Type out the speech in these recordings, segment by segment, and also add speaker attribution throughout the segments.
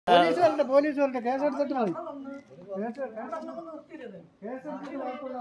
Speaker 1: Police വരട്ടെ police വരട്ടെ case എടുത്തിട്ട് മതി കേസ് കേസ് എടുത്തിട്ട് കുഴപ്പമില്ല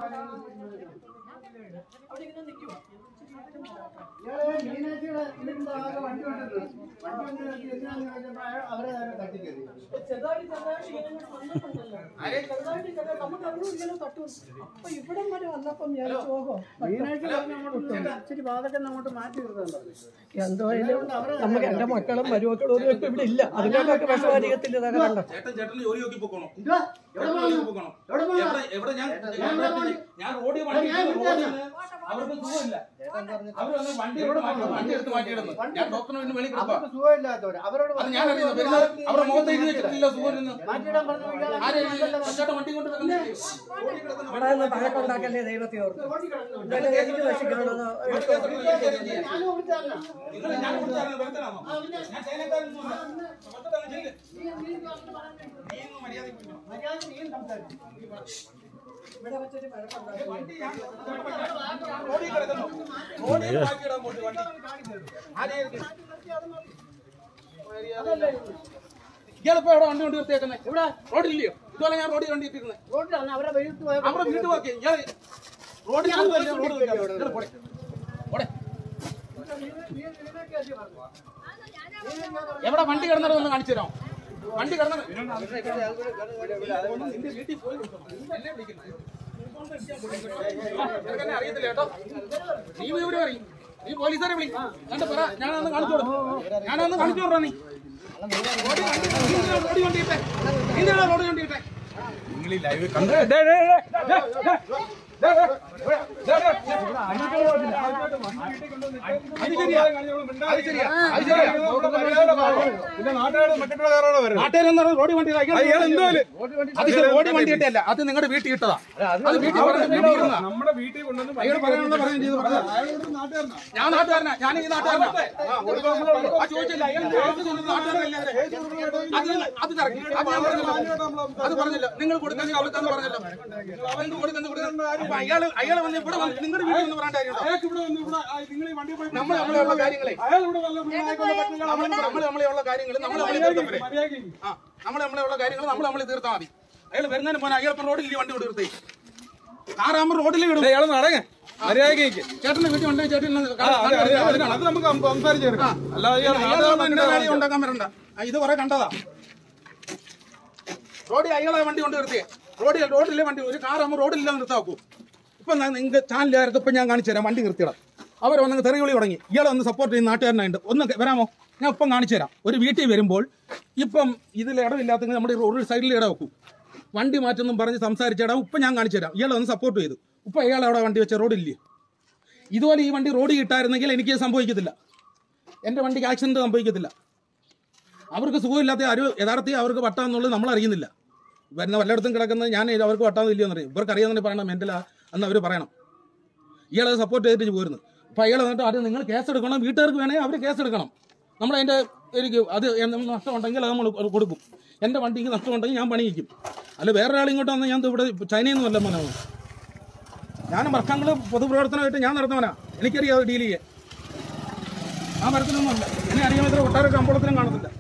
Speaker 1: ഇയാള് മീനാക്ഷിയുടെ ഇതിന്റെ ആകെ വണ്ടി കൊണ്ടിരുന്നു. വണ്ടി കൊണ്ടിരുന്നു എന്തിനാന്ന് ചോദിച്ചപ്പോ അയാൾ അവരെ നേരെ തട്ടിക്കയറി.
Speaker 2: ചെറുതായിട്ട് ചെറുതായിട്ട് ഇങ്ങനെ വന്നിട്ടുണ്ടല്ലോ. ചെറുതായിട്ട് ചെറുതായിട്ട് നമുക്ക് അറിഞ്ഞു ഇങ്ങനെ തട്ടു അപ്പൊ ഇവിടം വരെ വന്നപ്പം ഞാൻ ചോഹോ
Speaker 1: മീനാക്ഷി പറഞ്ഞ് അങ്ങോട്ട് വിട്ടു. ഇച്ചിരി ഭാഗത്തൊക്കെ അങ്ങോട്ട് മാറ്റി നിർത്താൻ പറഞ്ഞു
Speaker 2: എന്തായാലും നമുക്ക് എന്റെ മക്കളും മരുമക്കളും ഒന്നും ഇപ്പൊ ഇവിടെ ഇല്ല അതിനൊക്കെ വിഷമാധികത്തിൽ ഇതൊക്കെ കണ്ടോ
Speaker 3: ചേട്ടൻ ചേട്ടന് ജോലി നോക്കി പോക്കോണം
Speaker 1: ഇതുവാ, എവിടെ
Speaker 3: ചേട്ടൻ
Speaker 1: പോകാനാ?
Speaker 3: ജോലി പോക്കണം
Speaker 1: എവിടെ പോകാനാ?
Speaker 3: എവിടെ എവിടെ ഞാൻ
Speaker 1: ഞാൻ ഇവിടെ പോയി.
Speaker 3: ഞാൻ റോഡിൽ വണ്ടി
Speaker 1: ഞാൻ
Speaker 3: റോഡിൽ
Speaker 1: വിളിച്ചാ.
Speaker 3: അവർക്ക് സുഖമില്ല അവർ വന്ന് വണ്ടി എടുത്ത് മാറ്റി വണ്ടി എടുത്ത് മാറ്റിയിടുന്നു ഞാൻ ഡോക്ടറിന് വേണ്ടി വെളിയിൽ കൊടുക്കുക
Speaker 1: അവർക്ക് സുഖമില്ലാത്തവര് അവരോട്
Speaker 3: അത് ഞാൻ അറിയുന്നു വരുന്നത് അവരുടെ മുഖത്ത് എഴുതി വെച്ചിട്ടില്ല സുഖമില്ലെന്ന്
Speaker 1: മാറ്റിയിടാൻ പറഞ്ഞു ഇയാളെ
Speaker 3: ആരും ചേട്ടൻ വണ്ടി കൊണ്ട് വരുന്നില്ലേ? റോഡിൽ കിടക്കുന്ന
Speaker 2: ഇവിടെ നിന്ന് പഴക്കമുണ്ടാക്കല്ലേ ദൈവത്തെ ഓർത്ത് ഇതെല്ലാം എനിക്ക് നശിക്കണമെന്ന്
Speaker 1: ഞാനും വിളിച്ചാലോ
Speaker 3: നിങ്ങൾ ഞാൻ വിളിച്ചാലും വരുത്തലാണോ ഞാൻ ചൈനക്കാരനൊന്നുമല്ല വന്നിട്ടങ്ങ് ചെല്ല്. നീ ഒന്ന് മര്യാദയ്ക്ക് പോയിക്കോ.
Speaker 1: മര്യാദ നീ സംസാരിക്കും
Speaker 2: ഇവിടെ വെച്ചൊരു പഴക്കമുണ്ടാക്കി
Speaker 3: വണ്ടി ഞാൻ റോഡിൽ കിടക്കുന്നു റോഡിൽ മാറ്റിയിടാൻ പോയിട്ട് വണ്ടി ആരെയും ഇയാളിപ്പോ എവിടെ വണ്ടി കൊണ്ട് നിർത്തിയേക്കുന്നത് ഇവിടെ റോഡില്ലയോ ഇതുപോലെ ഞാൻ റോഡിൽ വണ്ടി ഇട്ടിരുന്നത്
Speaker 1: റോഡിലാണ് അവരെ വെയിലത്ത് പോയ
Speaker 3: അവിടെ വീട്ടിൽ നോക്കി ഇയാൾ റോഡിൽ കൊണ്ടുവല്ലേ റോഡ് നോക്കിയാൽ ഇയാൾ പോടെ പോടെ എവിടെ വണ്ടി കിടന്നിട്ട് ഒന്ന് കാണിച്ചു തരാം വണ്ടി കിടന്നത് നിന്റെ വീട്ടിൽ പോയി വിളിക്കണം. എന്നെ വിളിക്കുന്നു. നിനക്കെന്നെ അറിയത്തില്ല കേട്ടോ നീ വിവരം അറിയും നീ പോലീസുകാരെ വിളി കണ്ട് പറ ഞാനൊന്ന് കാണിച്ചു കൊടുക്കും ഞാനൊന്ന് കാണിച്ചു കൊടുക്കാം നീ റോഡിൽ വണ്ടി നീ എന്തിനാ റോഡിൽ വണ്ടി ഇട്ടേ നീ എന്തിനാ റോഡിൽ വണ്ടി ഇട്ടേ അത് ശരിയാ അത് ശരിയാ അത് ശരിയാ
Speaker 4: പിന്നെ നാട്ടുകാർ മറ്റുള്ള കാറാണ് വരുന്നത്
Speaker 3: നാട്ടുകാരെന്ന് പറഞ്ഞാൽ റോഡിൽ വണ്ടി ഇതാ.
Speaker 4: അയാൾ എന്തോല്
Speaker 3: അത് ശരി, റോഡിൽ വണ്ടി ഇട്ടല്ല അത് നിങ്ങളുടെ വീട്ടിൽ ഇട്ടതാ അത് വീട്ടിൽ പറഞ്ഞ വീട്ടിൽ ഇരുന്നതാ.
Speaker 4: നമ്മുടെ വീട്ടിൽ കൊണ്ടുവന്ന്
Speaker 3: അയാൾ പറയാനുള്ള പറയുകയും ചെയ്തു പറഞ്ഞതാ.
Speaker 4: നാട്ടുകാരനാ
Speaker 3: ഞാൻ നാട്ടുകാരനാ ഞാൻ ഈ നാട്ടുകാരനാ ആ ചോദിച്ചില്ല അയാൾ ചോദിച്ചത് നാട്ടുകാരനല്ലേ അവര്? അത് അത് കറക്റ്റ് അത് ഞാൻ പറഞ്ഞില്ല അത് പറഞ്ഞില്ല നിങ്ങൾ കൊടുക്കുന്ന കൊടുക്കാന്ന് പറഞ്ഞല്ലോ അവൻ കൊടുക്കുന്ന കൊടുക്കുന്ന അപ്പൊ അയാൾ അയാൾ വന്ന് ഇവിടെ വന്ന് നിങ്ങളുടെ വീട്ടിൽ വന്ന് പറയേണ്ട കാര്യമുണ്ടോ
Speaker 4: അയാൾക്ക് ഇവിടെ വന്ന് ഇവിടെ ആ, നിങ്ങൾ ഈ വണ്ടി പോയി
Speaker 3: നമ്മൾ നമ്മളുള്ള കാര്യങ്ങളെ
Speaker 4: അയാൾ ഇവിടെ വല്ല ആയിക്കൊണ്ട് പറ്റുന്ന
Speaker 3: നമ്മൾ നമ്മൾ നമ്മളുള്ള കാര്യങ്ങൾ നമ്മൾ നമ്മളെ തീർത്താൽ പോരെ?
Speaker 4: മര്യാദയ്ക്ക്
Speaker 3: ആ നമ്മൾ നമ്മളുള്ള കാര്യങ്ങൾ നമ്മൾ നമ്മൾ തീർത്താൽ മതി അയാൾ വരുന്നതിന് പോകാൻ അയാൾ ഇപ്പം റോഡിൽ വണ്ടി കൊണ്ട് നിർത്തി കാറാകുമ്പോൾ റോഡിൽ വിടും
Speaker 4: അയാൾ നടങ്ങ മര്യാദയ്ക്ക്
Speaker 3: ചേട്ടന്റെ വീട്ടിൽ വണ്ടി ചേട്ടൻ
Speaker 4: ആ, അതെ, അതെ, അതിനാണ്. അത് നമുക്ക് സംസാരിച്ചെടുക്കാം അല്ലാതെ ഇയാൾ
Speaker 3: അയാൾ
Speaker 4: നാട്ടുകാർ
Speaker 3: എന്റെ കാര്യം ഉണ്ടാക്കാൻ വരണ്ട ആ, ഇത് കുറെ കണ്ടതാ റോഡിൽ അയാളെ വണ്ടി കൊണ്ട് നിർത്തിയേ റോഡിൽ റോഡിലെ വണ്ടി ഒരു കാറാകുമ്പോൾ റോഡിലില്ല നിർത്താക്കൂ ഇപ്പൊ നിങ്ങൾക്ക് ചാനലുകാർക്ക് ഇപ്പൊ ഞാൻ കാണിച്ചു തരാം വണ്ടി നിർത്തിയിടാം അവർ വന്ന് തെറിവിളി തുടങ്ങി ഇയാളെ ഒന്ന് സപ്പോർട്ട് ചെയ്യുന്ന നാട്ടുകാരനായിട്ട് ഒന്ന് വരാമോ ഞാൻ ഇപ്പം കാണിച്ചു തരാം ഒരു വീട്ടിൽ വരുമ്പോൾ ഇപ്പം ഇതിൽ ഇടമില്ലാത്തെങ്കിൽ നമ്മുടെ ഈ റോഡ് സൈഡിൽ ഇട വെക്കും വണ്ടി മാറ്റൊന്നും പറഞ്ഞ് സംസാരിച്ചിടാം ഇപ്പം ഞാൻ കാണിച്ചു തരാം ഇയാളെ ഒന്ന് സപ്പോർട്ട് ചെയ്തു ഇപ്പം ഇയാൾ അവിടെ വണ്ടി വെച്ച റോഡില്ലേ ഇതുപോലെ ഈ വണ്ടി റോഡിൽ ഇട്ടായിരുന്നെങ്കിൽ എനിക്ക് സംഭവിക്കത്തില്ല എൻ്റെ വണ്ടിക്ക് ആക്സിഡന്റ് സംഭവിക്കത്തില്ല അവർക്ക് സുഖമില്ലാത്ത ആരും യഥാർത്ഥത്തിൽ അവർക്ക് വട്ടാന്നുള്ളത് നമ്മൾ അറിയുന്നില്ല വരുന്ന വല്ലയിടത്തും കിടക്കുന്നത് ഞാൻ അവർക്ക് വട്ടാന്ന് ഇല്ലയോ എന്നറിയും ഇവർക്ക് അറിയാമെന്ന് പറയണം മെന്റലാ എന്ന് അവർ പറയണം ഇയാളെ സപ്പോർട്ട് ചെയ്തിട്ട് പോരുന്നു അപ്പോൾ അയാൾ വന്നിട്ട് അത് നിങ്ങൾ കേസ് എടുക്കണം വീട്ടുകാർക്ക് വേണമെങ്കിൽ അവർ കേസ് എടുക്കണം നമ്മളതിൻ്റെ എനിക്ക് അത് എന്തെങ്കിലും നഷ്ടമുണ്ടെങ്കിൽ അത് നമ്മൾ കൊടുക്കും എൻ്റെ വണ്ടിക്ക് നഷ്ടമുണ്ടെങ്കിൽ ഞാൻ പണിയിക്കും അല്ല വേറെ ഒരാൾ ഇങ്ങോട്ട് വന്നാൽ ഞാൻ ദേ ഇവിടെ ചൈനയിൽ നിന്നും അല്ല മോനാണ് ഞാൻ വർഷങ്ങൾ പൊതുപ്രവർത്തനമായിട്ട് ഞാൻ നടന്നവനാ എനിക്കറിയാം അത് ഡീൽ ചെയ്യാൻ ആ മരത്തിലൊന്നും അല്ല എന്നെ അറിയാൻ ഇത്ര ഒട്ടാരൊക്കെ അമ്പളത്തിലും കാണത്തില്ല